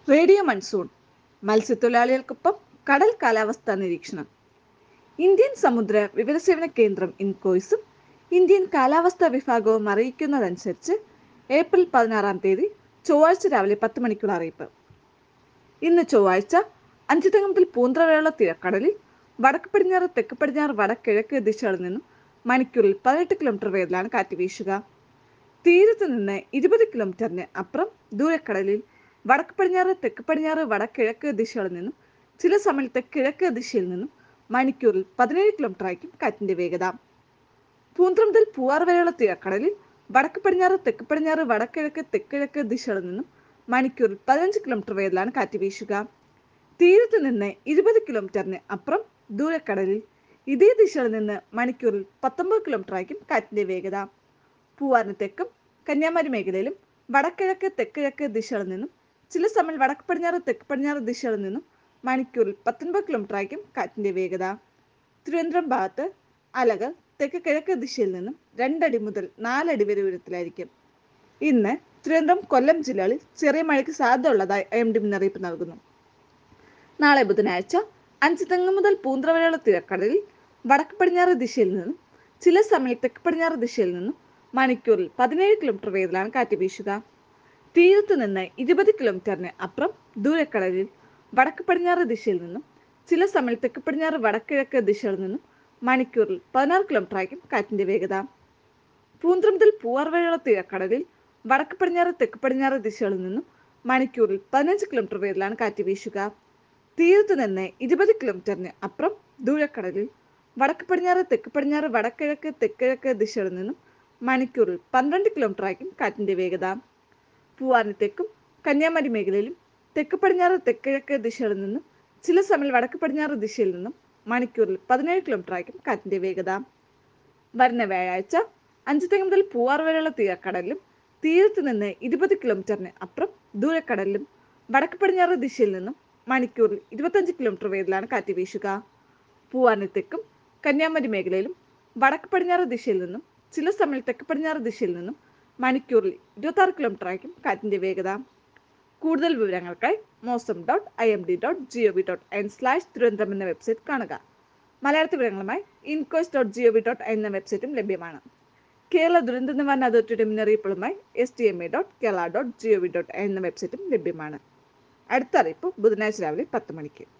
radio monsoon മത്സ്യത്തൊഴിലാളികൾക്കൊപ്പം കടൽ കാലാവസ്ഥാ നിരീക്ഷണം ഇന്ത്യൻ സമുദ്ര വിവരസേവന കേന്ദ്രം ഇൻകോയ്സും ഇന്ത്യൻ കാലാവസ്ഥാ വിഭാഗവും അറിയിക്കുന്നതനുസരിച്ച് ഏപ്രിൽ പതിനാറാം തീയതി ചൊവ്വാഴ്ച രാവിലെ പത്ത് മണിക്കുള്ള അറിയിപ്പ് ഇന്ന് ചൊവ്വാഴ്ച അഞ്ചുതെങ്ങ് മുതൽ പൂന്തറവരെയുള്ള തീരക്കടലിൽ വടക്ക് പടിഞ്ഞാറ് തെക്ക് പടിഞ്ഞാറ് വടക്കിഴക്ക് ദിശകളിൽ നിന്നും മണിക്കൂറിൽ പതിനെട്ട് കിലോമീറ്റർ വേഗത്തിലാണ് കാറ്റ് വീശുക തീരത്ത് നിന്ന് ഇരുപത് കിലോമീറ്ററിന് അപ്പുറം ദൂരക്കടലിൽ വടക്ക് പടിഞ്ഞാറ് തെക്ക് പടിഞ്ഞാറ് വടക്കിഴക്ക് ദിശകളിൽ നിന്നും ചില സമയത്ത് കിഴക്ക് ദിശയിൽ നിന്നും മണിക്കൂറിൽ പതിനേഴ് കിലോമീറ്റർ ആയിരിക്കും കാറ്റിന്റെ വേഗത പൂന്തറ മുതൽ പൂവാർ വരെയുള്ള തീരക്കടലിൽ വടക്ക് പടിഞ്ഞാറ് തെക്ക് പടിഞ്ഞാറ് വടക്കിഴക്ക് തെക്കിഴക്ക് ദിശകളിൽ നിന്നും മണിക്കൂറിൽ പതിനഞ്ച് കിലോമീറ്റർ വേഗത്തിലാണ് കാറ്റ് വീശുക തീരത്ത് നിന്ന് ഇരുപത് കിലോമീറ്ററിന് അപ്പുറം ദൂരക്കടലിൽ ഇതേ ദിശയിൽ നിന്ന് മണിക്കൂറിൽ പത്തൊമ്പത് കിലോമീറ്റർ ആയിരിക്കും കാറ്റിന്റെ വേഗത പൂവാറിന് തെക്കും കന്യാകുമാരി മേഖലയിലും വടക്കിഴക്ക് തെക്കിഴക്ക് ദിശകളിൽ നിന്നും ചില സമയം വടക്ക് പടിഞ്ഞാറ് തെക്ക് പടിഞ്ഞാറ് ദിശകളിൽ നിന്നും മണിക്കൂറിൽ പത്തൊൻപത് കിലോമീറ്റർ ആയിരിക്കും കാറ്റിന്റെ വേഗത തിരുവനന്തപുരം ഭാഗത്ത് അലകൾ തെക്ക് കിഴക്ക് ദിശയിൽ നിന്നും രണ്ടടി മുതൽ നാലടി വരെ ഉയരത്തിലായിരിക്കും ഇന്ന് തിരുവനന്തപുരം കൊല്ലം ജില്ലകളിൽ ചെറിയ മഴയ്ക്ക് സാധ്യത ഉള്ളതായി ഐ എം ഡി മുന്നറിയിപ്പ് നൽകുന്നു നാളെ ബുധനാഴ്ച അഞ്ച് തെങ്ങ് മുതൽ പൂന്തറ വരെയുള്ള തീരക്കടലിൽ വടക്ക് പടിഞ്ഞാറ് ദിശയിൽ നിന്നും ചില സമയം തെക്ക് പടിഞ്ഞാറ് ദിശയിൽ നിന്നും മണിക്കൂറിൽ പതിനേഴ് കിലോമീറ്റർ വേഗത്തിലാണ് കാറ്റ് വീശുക തീരത്ത് നിന്ന് ഇരുപത് കിലോമീറ്ററിന് അപ്പുറം ദൂരക്കടലിൽ വടക്ക് പടിഞ്ഞാറ് ദിശയിൽ നിന്നും ചില സമയം തെക്ക് പടിഞ്ഞാറ് വടക്കിഴക്ക് ദിശയിൽ നിന്നും മണിക്കൂറിൽ പതിനാറ് കിലോമീറ്റർ ആയിരിക്കും കാറ്റിന്റെ വേഗത പൂന്തറ മുതൽ പൂവാർ വരെയുള്ള തീരക്കടലിൽ വടക്ക് പടിഞ്ഞാറ് തെക്ക് പടിഞ്ഞാറ് ദിശകളിൽ നിന്നും മണിക്കൂറിൽ പതിനഞ്ച് കിലോമീറ്റർ വേഗത്തിലാണ് കാറ്റ് വീശുക തീരത്ത് നിന്ന് ഇരുപത് കിലോമീറ്ററിന് അപ്പുറം ദൂരക്കടലിൽ വടക്ക് പടിഞ്ഞാറ് തെക്ക് പടിഞ്ഞാറ് വടക്കിഴക്ക് തെക്കിഴക്ക് ദിശകളിൽ നിന്നും മണിക്കൂറിൽ പന്ത്രണ്ട് കിലോമീറ്റർ ആയിരിക്കും കാറ്റിന്റെ വേഗത പൂവാറിന് തെക്കും കന്യാകുമാരി മേഖലയിലും തെക്ക് പടിഞ്ഞാറ് തെക്കിഴക്ക് ദിശകളിൽ നിന്നും ചില സമയം വടക്ക് പടിഞ്ഞാറ് ദിശയിൽ നിന്നും മണിക്കൂറിൽ പതിനേഴ് കിലോമീറ്റർ ആയിരിക്കും കാറ്റിന്റെ വേഗത വരുന്ന വ്യാഴാഴ്ച അഞ്ച് തെങ്ങ് മുതൽ പൂവാർ വരെയുള്ള തീരക്കടലിലും തീരത്ത് നിന്ന് ഇരുപത് കിലോമീറ്ററിന് അപ്പുറം ദൂരക്കടലിലും വടക്ക് പടിഞ്ഞാറ് ദിശയിൽ നിന്നും മണിക്കൂറിൽ ഇരുപത്തഞ്ച് കിലോമീറ്റർ വേഗത്തിലാണ് കാറ്റ് വീശുക പൂവാറിന് തെക്കും കന്യാകുമാരി മേഖലയിലും വടക്ക് പടിഞ്ഞാറ് ദിശയിൽ നിന്നും ചില സമയം തെക്ക് പടിഞ്ഞാറ് ദിശയിൽ നിന്നും മണിക്കൂറിൽ ഇരുപത്തി ആറ് കിലോമീറ്റർ ആയിരിക്കും കാറ്റിന്റെ വേഗത കൂടുതൽ വിവരങ്ങൾക്കായി mausam dot I M D dot G O V dot N slash Thiruvananthapuram എന്ന വെബ്സൈറ്റ് കാണുക മലയാളത്തിൽ വിവരങ്ങളുമായി INCOIS dot G O V dot എന്ന വെബ്സൈറ്റും ലഭ്യമാണ് കേരള ദുരന്ത നിവാരണ അതോറിറ്റിയുടെ മുന്നറിയിപ്പുകളുമായി S T M A dot Kerala dot G O V dot എന്ന വെബ്സൈറ്റും ലഭ്യമാണ് അടുത്ത അറിയിപ്പ് ബുധനാഴ്ച രാവിലെ പത്ത് മണിക്ക്